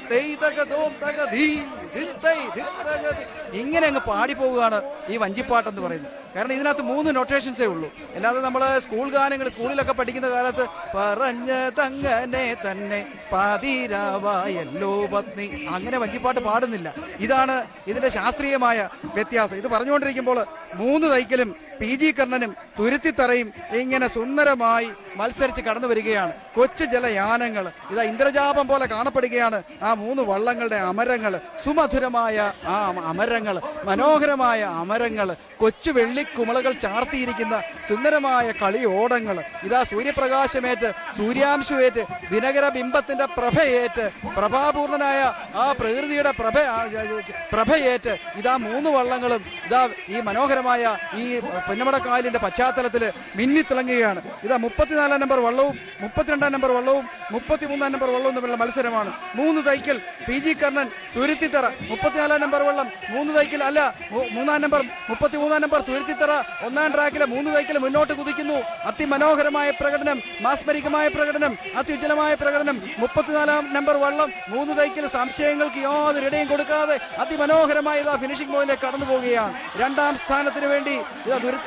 ദിത്തൈ തകതോം തകധീ, ദിത്തൈ ദിത്തകതി. ഇങ്ങനെ അങ്ങ് പാടി പോവുകയാണ് ഈ വഞ്ചിപ്പാട്ടെന്ന് പറയുന്നത് കാരണം ഇതിനകത്ത് മൂന്ന് നൊട്ടേഷൻസേ ഉള്ളൂ അല്ലാതെ നമ്മൾ സ്കൂൾ ഗാനങ്ങൾ സ്കൂളിലൊക്കെ പഠിക്കുന്ന കാലത്ത് പറഞ്ഞ തങ്ങനെ തന്നെ പാതിരാവായല്ലോ പത്നി അങ്ങനെ വഞ്ചിപ്പാട്ട് പാടുന്നില്ല ഇതാണ് ഇതിന്റെ ശാസ്ത്രീയമായ വ്യത്യാസം ഇത് പറഞ്ഞുകൊണ്ടിരിക്കുമ്പോൾ മൂന്ന് തൈക്കലും പി ജി കർണനും തുരുത്തിത്തറയും ഇങ്ങനെ സുന്ദരമായി മത്സരിച്ച് കടന്നു വരികയാണ് കൊച്ചു ജലയാനങ്ങൾ ഇതാ ഇന്ദ്രജാപം പോലെ കാണപ്പെടുകയാണ് ആ മൂന്ന് വള്ളങ്ങളുടെ അമരങ്ങൾ സുമധുരമായ ആ അമരങ്ങൾ മനോഹരമായ അമരങ്ങൾ കൊച്ചു വെള്ളിക്കുമളകൾ ചാർത്തിയിരിക്കുന്ന സുന്ദരമായ കളിയോടങ്ങൾ ഇതാ സൂര്യപ്രകാശമേറ്റ് സൂര്യാംശുവേറ്റ് ദിനകര ബിംബത്തിന്റെ പ്രഭയേറ്റ് പ്രഭാപൂർണനായ ആ പ്രകൃതിയുടെ പ്രഭ ആ, ആ, പ്രഭയേറ്റ് ഇതാ മൂന്ന് വള്ളങ്ങളും ഇതാ ഈ മനോഹരമായ ഈ പൊന്നമടക്കായലിന്റെ പശ്ചാത്തലത്തിൽ മിന്നിത്തിളങ്ങുകയാണ് ഇതാ മുപ്പത്തിനാലാം നമ്പർ വള്ളവും മുപ്പത്തിരണ്ടാം നമ്പർ വള്ളവും മുപ്പത്തിമൂന്നാം നമ്പർ വള്ളവും തമ്മിലുള്ള മത്സരമാണ് മൂന്ന് തൈക്കൽ പി ജി കർണൻ തുരുത്തിത്തറ മുപ്പത്തിനാലാം നമ്പർ വള്ളം മൂന്ന് തൈക്കൽ അല്ല മൂ- മൂന്നാം നമ്പർ മുപ്പത്തിമൂന്നാം നമ്പർ തുരുത്തിത്തറ ഒന്നാം ട്രാക്കിലെ മൂന്ന് തൈക്കൽ മുന്നോട്ട് കുതിക്കുന്നു അതിമനോഹരമായ പ്രകടനം മാസ്മരികമായ പ്രകടനം അത്യുജ്വലമായ പ്രകടനം മുപ്പത്തിനാലാം നമ്പർ വള്ളം മൂന്ന് തൈക്കൽ സംശയങ്ങൾക്ക് യാതൊരു ഇടയും കൊടുക്കാതെ അതിമനോഹരമായ ഇതാ ഫിനിഷിംഗ് പോയിന്റിലേക്ക് കടന്നു പോവുകയാണ് രണ്ടാം സ്ഥാനത്തിന് വേണ്ടി ഇതാ ദുരിത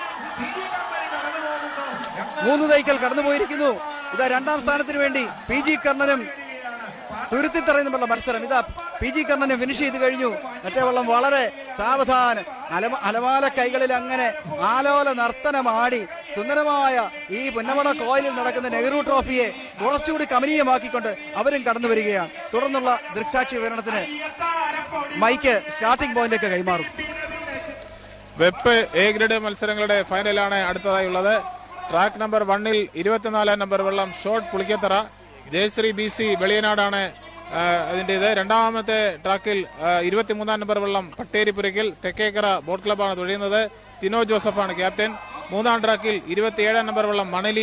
മൂന്ന് തൈക്കൽ കടന്നുപോയിരിക്കുന്നു ഇതാ രണ്ടാം സ്ഥാനത്തിന് വേണ്ടി പി ജി കർണനും തുരുത്തിത്തറയുന്നുമുള്ള മത്സരം ഇതാ പി ജി കർണനെ ഫിനിഷ് ചെയ്ത് കഴിഞ്ഞു മറ്റേ വള്ളം വളരെ സാവധാനം അലമ അലമാല കൈകളിൽ അങ്ങനെ ആലോല നർത്തനമാടി സുന്ദരമായ ഈ പുന്നമട കോയിലിൽ നടക്കുന്ന നെഹ്റു ട്രോഫിയെ കുറച്ചുകൂടി കമനീയമാക്കിക്കൊണ്ട് അവരും കടന്നു വരികയാണ് തുടർന്നുള്ള ദൃക്സാക്ഷി വിവരണത്തിന് മൈക്ക് സ്റ്റാർട്ടിംഗ് പോയിന്റിലേക്ക് കൈമാറും വെപ്പ് എ ഗ്രേഡ് മത്സരങ്ങളുടെ ഫൈനലാണ് അടുത്തതായി ഉള്ളത് ട്രാക്ക് നമ്പർ വണ്ണിൽ ഇരുപത്തിനാലാം നമ്പർ വെള്ളം short Pulikkathara Jayasree B C വെളിയനാടാണ് ആ, അതിന്റെ ഇത് രണ്ടാമത്തെ ട്രാക്കിൽ ആ, ഇരുപത്തിമൂന്നാം നമ്പർ വെള്ളം പട്ടേരിപ്പുരയ്ക്കൽ തെക്കേക്കര ബോട്ട് ക്ലബ്ബാണ് തുഴയുന്നത് ടിനോ ജോസഫാണ് ക്യാപ്റ്റൻ മൂന്നാം ട്രാക്കിൽ ഇരുപത്തിയേഴാം നമ്പർ വെള്ളം മണലി